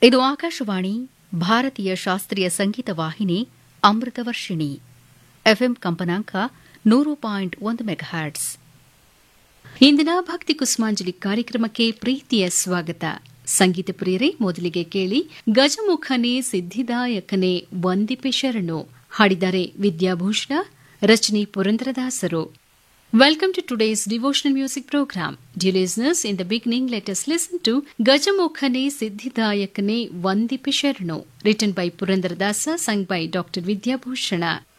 ಇದು ಆಕಾಶವಾಣಿ ಭಾರತೀಯ ಶಾಸ್ತ್ರೀಯ ಸಂಗೀತ ವಾಹಿನಿ ಅಮೃತವರ್ಷಿಣಿ ಎಫ್ಎಂ ಕಂಪನಾಂಕ ನೂರು ಪಾಯಿಂಟ್ ಒಂದು ಮೆಗಾಹ್ಯಾಟ್ಸ್ ಇಂದಿನ ಭಕ್ತಿ ಕುಸುಮಾಂಜಲಿ ಕಾರ್ಯಕ್ರಮಕ್ಕೆ ಪ್ರೀತಿಯ ಸ್ವಾಗತ ಸಂಗೀತ ಪ್ರಿಯರೇ ಮೊದಲಿಗೆ ಕೇಳಿ ಗಜಮುಖನೇ ಸಿದ್ಧಿದಾಯಕನೇ ವಂದಿಪೆ ಶರಣು ಹಾಡಿದ್ದಾರೆ ವಿದ್ಯಾಭೂಷಣ ರಚನೆ ಪುರಂದರದಾಸರು Welcome to today's devotional music program. Dear listeners, in the beginning, let us listen to Gajamokhane Siddhidayakane Vandipe Sharano, written by Purandaradasa, sung by Dr. Vidya Bhushana.